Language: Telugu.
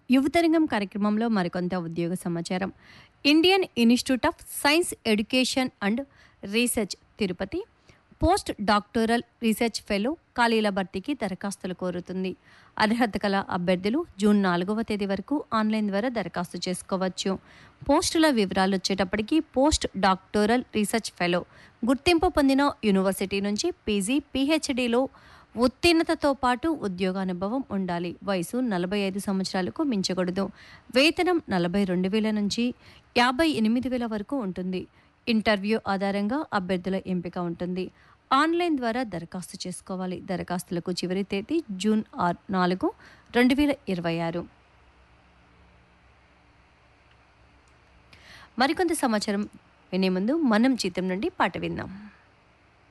యువతరంగం కార్యక్రమంలో మరికొంత ఉద్యోగ సమాచారం Indian institute of science education and research Tirupati post doctoral research fellow ఖాళీల భర్తీకి దరఖాస్తులు కోరుతుంది అర్హత కల అభ్యర్థులు జూన్ నాలుగవ తేదీ వరకు ఆన్లైన్ ద్వారా దరఖాస్తు చేసుకోవచ్చు పోస్టుల వివరాలు వచ్చేటప్పటికి పోస్ట్ డాక్టోరల్ రీసెర్చ్ ఫెలో గుర్తింపు పొందిన యూనివర్సిటీ నుంచి పీజీ పీహెచ్డీలో ఉత్తీర్ణతతో పాటు ఉద్యోగానుభవం ఉండాలి వయసు నలభై ఐదు సంవత్సరాలకు మించకూడదు వేతనం నలభై రెండు వేల నుంచి యాభై ఎనిమిది వేల వరకు ఉంటుంది ఇంటర్వ్యూ ఆధారంగా అభ్యర్థుల ఎంపిక ఉంటుంది ఆన్లైన్ ద్వారా దరఖాస్తు చేసుకోవాలి దరఖాస్తులకు చివరి తేదీ జూన్ ఆరు నాలుగు రెండు వేల ఇరవై ఆరు మరికొంత సమాచారం వినే ముందు మనం చిత్రం నుండి పాట విందాం